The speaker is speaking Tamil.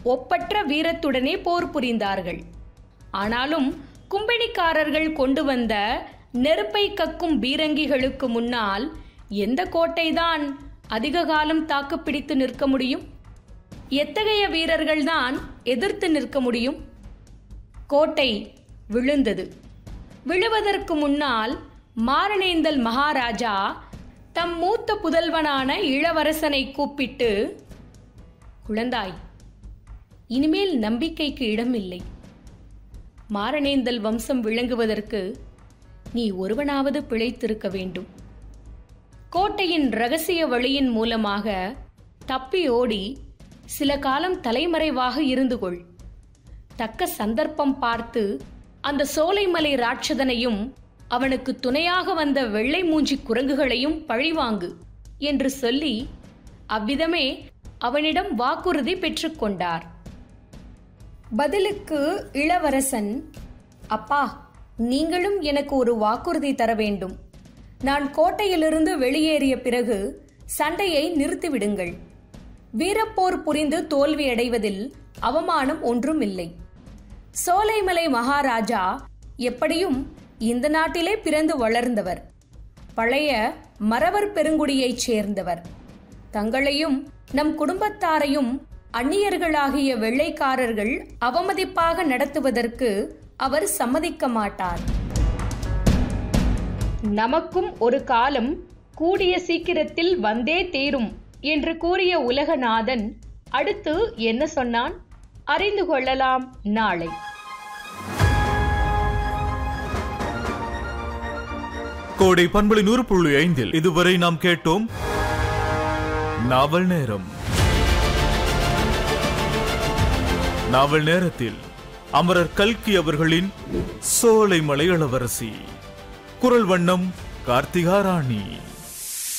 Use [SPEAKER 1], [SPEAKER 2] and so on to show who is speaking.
[SPEAKER 1] ஒப்பற்ற வீரத்துடனே போர் புரிந்தார்கள் ஆனாலும் கும்பினிக்காரர்கள் கொண்டு வந்த நெருப்பை கக்கும் பீரங்கிகளுக்கு முன்னால் எந்த கோட்டைதான் அதிக காலம் தாக்கு பிடித்து நிற்க முடியும் எத்தகைய வீரர்கள்தான் எதிர்த்து நிற்க முடியும் கோட்டை விழுந்தது விழுவதற்கு முன்னால் மாரணேந்தல் மகாராஜா தம் மூத்த புதல்வனான இளவரசனை கூப்பிட்டு குழந்தாய் இனிமேல் நம்பிக்கைக்கு இடமில்லை மாரணேந்தல் வம்சம் விளங்குவதற்கு நீ ஒருவனாவது பிழைத்திருக்க வேண்டும் கோட்டையின் ரகசிய வழியின் மூலமாக தப்பி ஓடி சில காலம் தலைமறைவாக இருந்து கொள் தக்க சந்தர்ப்பம் பார்த்து அந்த சோலைமலை ராட்சதனையும் அவனுக்கு துணையாக வந்த வெள்ளை மூஞ்சி குரங்குகளையும் பழிவாங்கு என்று சொல்லி அவ்விதமே அவனிடம் வாக்குறுதி பெற்றுக்கொண்டார் பதிலுக்கு இளவரசன் அப்பா நீங்களும் எனக்கு ஒரு வாக்குறுதி தர வேண்டும் நான் கோட்டையிலிருந்து வெளியேறிய பிறகு சண்டையை நிறுத்திவிடுங்கள் வீரப்போர் புரிந்து தோல்வியடைவதில் அவமானம் ஒன்றும் இல்லை சோலைமலை மகாராஜா எப்படியும் இந்த நாட்டிலே பிறந்து வளர்ந்தவர் பழைய மறவர் பெருங்குடியைச் சேர்ந்தவர் தங்களையும் நம் குடும்பத்தாரையும் அந்நியர்களாகிய வெள்ளைக்காரர்கள் அவமதிப்பாக நடத்துவதற்கு அவர் சம்மதிக்க மாட்டார் நமக்கும் ஒரு காலம் கூடிய சீக்கிரத்தில் வந்தே தீரும் என்று கூறிய உலகநாதன் அடுத்து என்ன சொன்னான் அறிந்து கொள்ளலாம் நாளை
[SPEAKER 2] கோடை பண்பலை நூறு புள்ளி ஐந்தில் இதுவரை நாம் கேட்டோம் நாவல் நேரம் நாவல் நேரத்தில் அமரர் கல்கி அவர்களின் சோலைமலை இளவரசி குரல் வண்ணம் கார்த்திகா ராணி